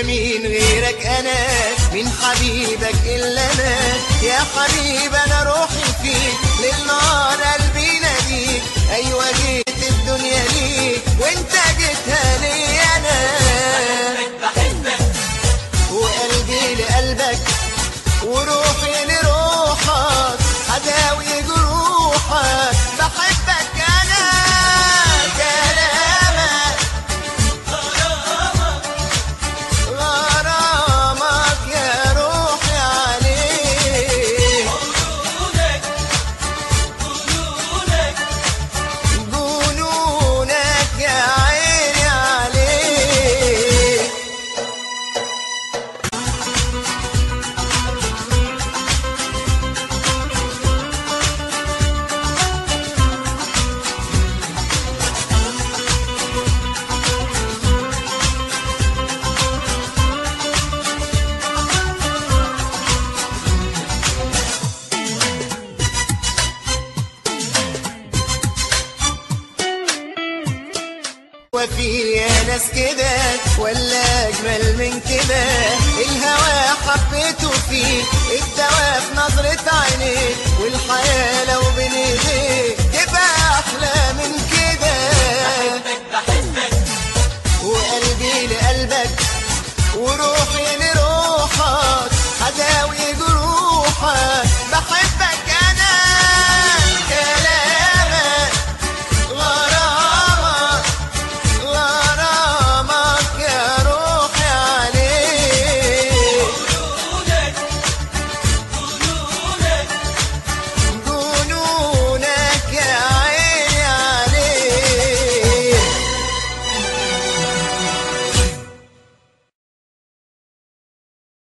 لمين غيرك انا من حبيبك الا انا يا حبيب انا روحي فيك للنار قلبي ناديك ايوه جيت الدنيا ليك وانت جيتها لي انا وقلبي لقلبك وروحي لروحك هداوي جروحك بحبك انا كلامك غرامك يا روحي عليه جنونك يا عيني عليه وفي يا ناس كده ولا اجمل من كده الهوى حبيته فيك الدواء في نظرة عينيك والحياة